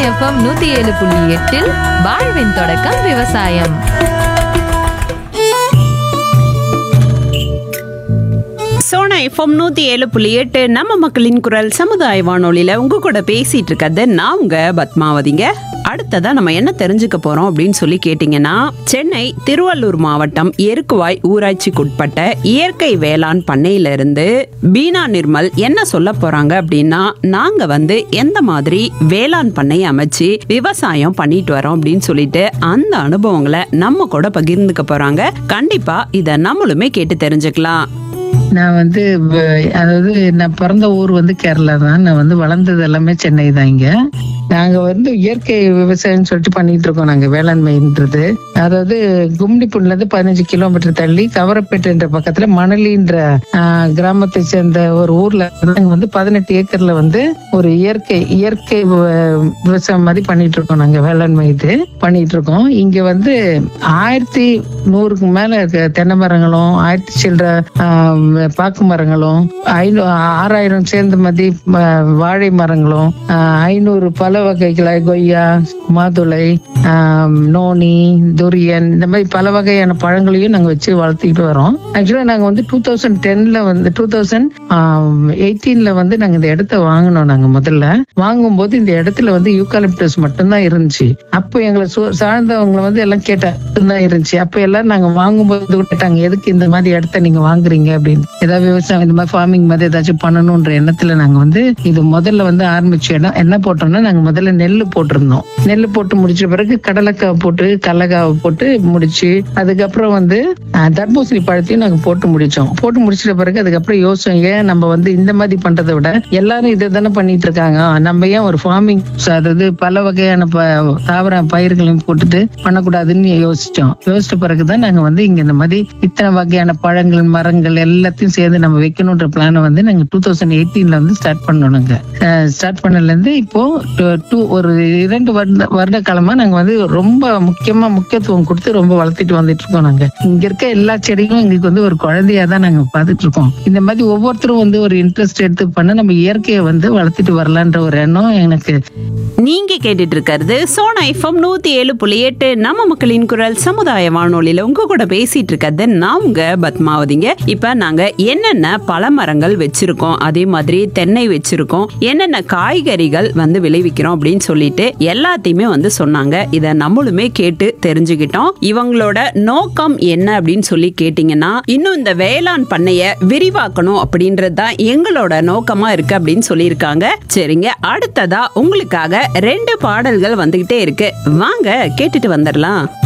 FM நூத்தி ஏழு புள்ளி எட்டில் வாழ்வின் தொடக்கம் விவசாயம் சோனா எஃப்எம் நூத்தி ஏழு புள்ளி எட்டு நம்ம மக்களின் குரல் சமுதாய வானொலியில உங்க கூட பேசிட்டு இருக்கிறது நான் உங்க பத்மாவதிங்க அடுத்ததா நம்ம என்ன தெரிஞ்சுக்க போறோம் அப்படின்னு சொல்லி கேட்டீங்கன்னா சென்னை திருவள்ளூர் மாவட்டம் எருக்குவாய் ஊராட்சிக்குட்பட்ட இயற்கை வேளாண் பண்ணையில இருந்து பீனா நிர்மல் என்ன சொல்ல போறாங்க அப்படின்னா நாங்க வந்து எந்த மாதிரி வேளாண் பண்ணை அமைச்சு விவசாயம் பண்ணிட்டு வரோம் அப்படின்னு சொல்லிட்டு அந்த அனுபவங்களை நம்ம கூட பகிர்ந்துக்க போறாங்க கண்டிப்பா இத நம்மளுமே கேட்டு தெரிஞ்சுக்கலாம் நான் வந்து வ- அதாவது நான் பிறந்த ஊர் வந்து கேரளா தான் நான் வந்து வளர்ந்தது எல்லாமே சென்னை தான் இங்க நாங்க வந்து இயற்கை விவசாயம் சொல்லிட்டு பண்ணிட்டு இருக்கோம் நாங்க வேளாண்மைன்றது அதாவது கும்டிப்புண்ல இருந்து பதினஞ்சு கிலோமீட்டர் தள்ளி கவரப்பேட்டுன்ற பக்கத்துல மணலின்ற ஆஹ், கிராமத்தை சேர்ந்த ஒரு ஊர்ல நாங்க வந்து பதினெட்டு ஏக்கர்ல வந்து ஒரு இயற்கை இயற்கை வ- விவசாயம் மாதிரி பண்ணிட்டு இருக்கோம் நாங்க வேளாண்மை இது பண்ணிட்டு இருக்கோம் இங்க வந்து ஆயிரத்தி நூறுக்கு மேல இருக்க தென்னை மரங்களும் ஆயிரத்தி சில்லற ஆம், பாக்கு மரங்களும் ஐநூ ஆறாயிரம் சேர்ந்த மாதிரி ம- வாழை மரங்களும் ஆஹ், ஐநூறு பல வகைகளை கொய்யா மாதுளை ஆம், நோனி துரியன் இந்த மாதிரி பல வகையான பழங்களையும் நாங்க வச்சு வளர்த்திட்டு வரோம் ஆக்சுவலா நாங்க வந்து டூ தௌசண்ட் டென்ல வந்து டூ தௌசண்ட் எயிட்டீன்ல வந்து நாங்க இந்த இடத்த வாங்கினோம் நாங்க முதல்ல வாங்கும்போது இந்த இடத்துல வந்து யூகாலிப்டஸ் மட்டும்தான் இருந்துச்சு அப்போ எங்களை சு- சார்ந்தவங்களை வந்து எல்லாம் கேட்டேன் தான் இருந்துச்சு அப்ப எல்லாம் நாங்க வாங்கும்போது கூட கேட்டாங்க எதுக்கு இந்த மாதிரி இடத்த நீங்க வாங்குறீங்க அப்படின்னு ஏதாவது விவசாயம் இந்த மாதிரி ஃபார்மிங் மாதிரி ஏதாச்சும் பண்ணணும்ன்ற எண்ணத்துல நாங்க வந்து இது முதல்ல வந்து ஆரம்பிச்ச இடம் என்ன போட்டோம்னா நாங்க முதல்ல நெல் போட்டிருந்தோம் நெல் போட்டு முடிச்ச பிறகு கடலைக்காய் போட்டு கடலக்காவை போட்டு முடிச்சு அதுக்கப்புறம் வந்து அஹ், தர்பூசணி பழத்தையும் நாங்க போட்டு முடிச்சோம் போட்டு முடிச்சிட்ட பிறகு அதுக்கப்புறம் யோசிச்சோம் ஏன் நம்ம வந்து இந்த மாதிரி பண்றதை விட எல்லாரும் இதை தானே பண்ணிட்டு இருக்காங்க நம்ம ஏன் ஒரு ஃபார்மிங் அதாவது பல வகையான ப- தாவர பயிர்களையும் போட்டுட்டு பண்ணக்கூடாதுன்னு யோசிச்சோம் யோசிச்ச பிறகுதான் நாங்க வந்து இங்க இந்த மாதிரி இத்தனை வகையான பழங்கள் மரங்கள் எல்லாத்தையும் சேர்ந்து நம்ம வைக்கணுன்ற பிளானை வந்து நாங்க டூ தௌசண்ட் எயிட்டீன்ல வந்து ஸ்டார்ட் பண்ணோம் நாங்க ஸ்டார்ட் பண்ணல இருந்து இப்போ டூ ஒரு இரண்டு வருட வருட காலமா நாங்க வந்து ரொம்ப முக்கியமா முக்கியத்துவம் கொடுத்து ரொம்ப வளர்த்திட்டு வந்துட்டு இருக்கோம் நாங்க இங்க இருக்க எல்லா செடியும் எங்களுக்கு வந்து ஒரு குழந்தையா தான் நாங்க பார்த்துட்டு இருக்கோம் இந்த மாதிரி ஒவ்வொருத்தரும் வந்து ஒரு இன்ட்ரெஸ்ட் எடுத்து பண்ண நம்ம இயற்கையை வந்து வளர்த்திட்டு வரலான்ற ஒரு எண்ணம் எனக்கு நீங்க கேட்டுட்டு இருக்கிறது சோனா எஃப்எம் நூத்தி ஏழு புள்ளி எட்டு நம்ம மக்களின் குரல் சமுதாய வானொலியில உங்க கூட பேசிட்டு இருக்கிறது நான் உங்க பத்மாவதிங்க இப்ப நாங்க என்னென்ன பழமரங்கள் வச்சிருக்கோம் அதே மாதிரி தென்னை வச்சிருக்கோம் என்னென்ன காய்கறிகள் வந்து விளைவிக்கிறோம் அப்படின்னு சொல்லிட்டு எல்லாத்தையுமே வந்து சொன்னாங்க இத நம்மளுமே கேட்டு தெரிஞ்சுக்கிட்டோம் இவங்களோட நோக்கம் என்ன அப்படின்னு சொல்லி கேட்டீங்கன்னா இன்னும் இந்த வேளாண் பண்ணைய விரிவாக்கணும் அப்படின்றது தான் எங்களோட நோக்கமா இருக்கு அப்படின்னு சொல்லியிருக்காங்க சரிங்க அடுத்ததா உங்களுக்காக ரெண்டு பாடல்கள் வந்துகிட்டே இருக்கு வாங்க கேட்டுட்டு வந்துடலாம்